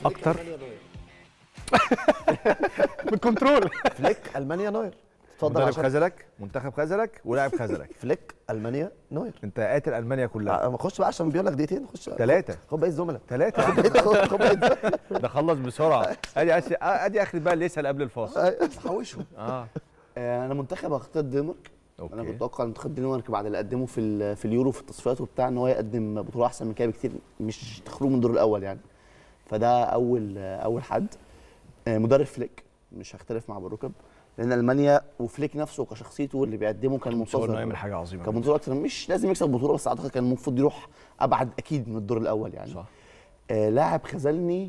اكتر بالكنترول فليك المانيا نوير اتفضل مدرب عشان خذلك منتخب خذلك ولاعب خذلك فليك المانيا نوير انت قاتل المانيا كلها ما خش بقى عشان بيقول لك دقيقتين خش ثلاثة. خد باقي الزملاء ثلاثة خد- خد باقي الزملاء. ده خلص بسرعة ادي أس- ادي اخر بقى اللي يسأل قبل الفاصل حوشهم اه آه، انا منتخب هختار الدنمارك أوكي. انا كنت اتوقع منتخب الدنمارك بعد اللي قدمه في ال- في اليورو في التصفيات وبتاع ان هو يقدم بطوله احسن من كده بكتير مش تخرجوا من الدور الاول يعني فده اول آه، اول حد آه، مدرب فليك مش هختلف مع بالركب لان المانيا وفليك نفسه كشخصيته اللي بيقدمه كان متصور انه منتظر يعمل حاجة عظيمة كان منتظر اكتر مش لازم يكسب بطوله بس اعتقد كان المفروض يروح ابعد اكيد من الدور الاول يعني صح آه لاعب خذلني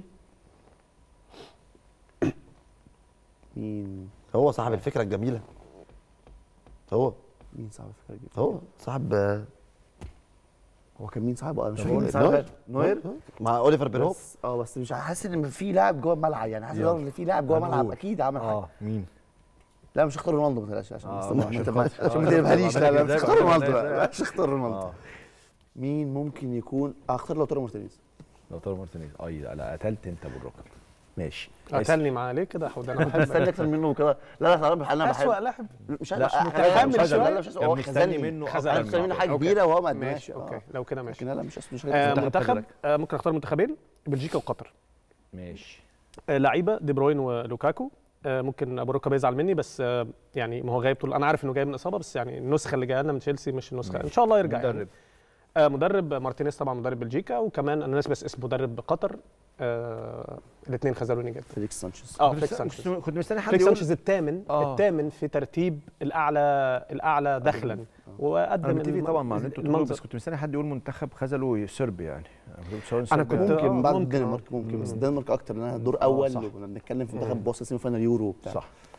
مين هو صاحب الفكره الجميله هو مين صاحب الفكره دي؟ هو صاحب آه، هو كان مين صاحبه انا مش طب فاكر هو مين صاحبه نوير. نوير مع اوليفر بيرهوف بس اه بس مش حاسس ان في لاعب جوه الملعب يعني حاسس يلا. ان في لاعب جوه الملعب هنقول. اكيد عمل حاجه اه مين لا مش هختار رونالدو ما تقلقش عشان آه، بس عشان ما- خاطر- ما- عشان ما آه، تقلبهاليش لا لا مش إزاي هختار بقى؟ رونالدو إزاي؟ لا مش هختار رونالدو اه مين ممكن يكون هختار لوتارو مارتينيز لوتارو مارتينيز اي لا لا قتلت انت بالركب ماشي قتلني معاه ليه كده يا حود انا كنت مستني بحب اكتر منه كده لا لا انا انا اسوء بحب لاعب مش لا، لا مش متحمل مش شوية. لا لا مش كان هو مستني خزاني منه خزاني. انا أكتر مستني من منه حاجه أوكي. كبيره وهو ما ماشي قدمهاش اوكي آه. لو كده ماشي لكن لا مش مش آه، منتخب منتخب حضرتك. آه، ممكن اختار منتخبين بلجيكا وقطر ماشي آه، لعيبه دي بروين ولوكاكو آه، ممكن ابو ركب يزعل مني بس آه، يعني ما هو غايب طول انا عارف انه جاي من اصابه بس يعني النسخه اللي جايه لنا من تشيلسي مش النسخه ان شاء الله يرجع يعني. مدرب آه، مدرب مارتينيز طبعا مدرب بلجيكا وكمان انا ناسي بس اسم مدرب قطر آه الاثنين خذلوني جدا فيليكس سانشيز اه كنت فليكس مست- سانشيز كنت- كنت مستني حد فليكس يقول سانشيز الثامن آه. الثامن في ترتيب الاعلى الاعلى دخلا انا وقدم متفق الم- طبعا مع اللي انتوا بتقولوه المنظر بس كنت مستني حد يقول منتخب خذله صربي يعني أنا كنت- ممكن آه، بعد ممكن، الدنمارك آه. ممكن بس الدنمارك اكتر لان دور اول صح. وكنا بنتكلم في منتخب بوصل سيمي فاينال يورو وبتاع صح